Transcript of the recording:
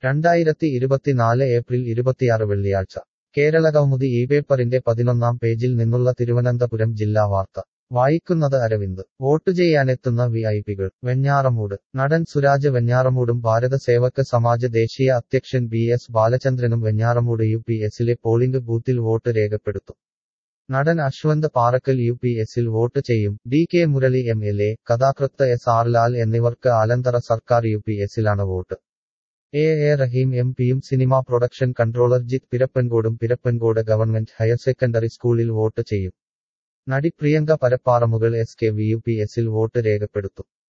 രണ്ടായിരത്തി ഇരുപത്തിനാല് ഏപ്രിൽ ഇരുപത്തിയാറ് വെള്ളിയാഴ്ച കേരള കൗമുദി ഈ പേപ്പറിന്റെ പതിനൊന്നാം പേജിൽ നിന്നുള്ള തിരുവനന്തപുരം ജില്ലാ വാർത്ത വായിക്കുന്നത് അരവിന്ദ് വോട്ട് ചെയ്യാനെത്തുന്ന വി ഐ പികൾ വെഞ്ഞാറമൂട് നടൻ സുരാജ് വെഞ്ഞാറമൂടും ഭാരത സേവക സമാജ് ദേശീയ അധ്യക്ഷൻ ബി എസ് ബാലചന്ദ്രനും വെഞ്ഞാറമൂട് യു പി എസിലെ പോളിംഗ് ബൂത്തിൽ വോട്ട് രേഖപ്പെടുത്തും നടൻ അശ്വന്ത് പാറക്കൽ യു പി എസിൽ വോട്ട് ചെയ്യും D K Murali M L A കഥാകൃത്ത് എസ് ആർ ലാൽ എന്നിവർക്ക് ആലന്തറ സർക്കാർ യു പി എസിലാണ് vote A A Rahim M പിയും സിനിമാ പ്രൊഡക്ഷൻ കൺട്രോളർ ജിത് പിരപ്പൻകോടും പിരപ്പൻകോട് ഗവൺമെന്റ് ഹയർ സെക്കൻഡറി സ്കൂളിൽ വോട്ട് ചെയ്യും നടി Priyanka Parapparamukal S K V U P എസിൽ വോട്ട് രേഖപ്പെടുത്തും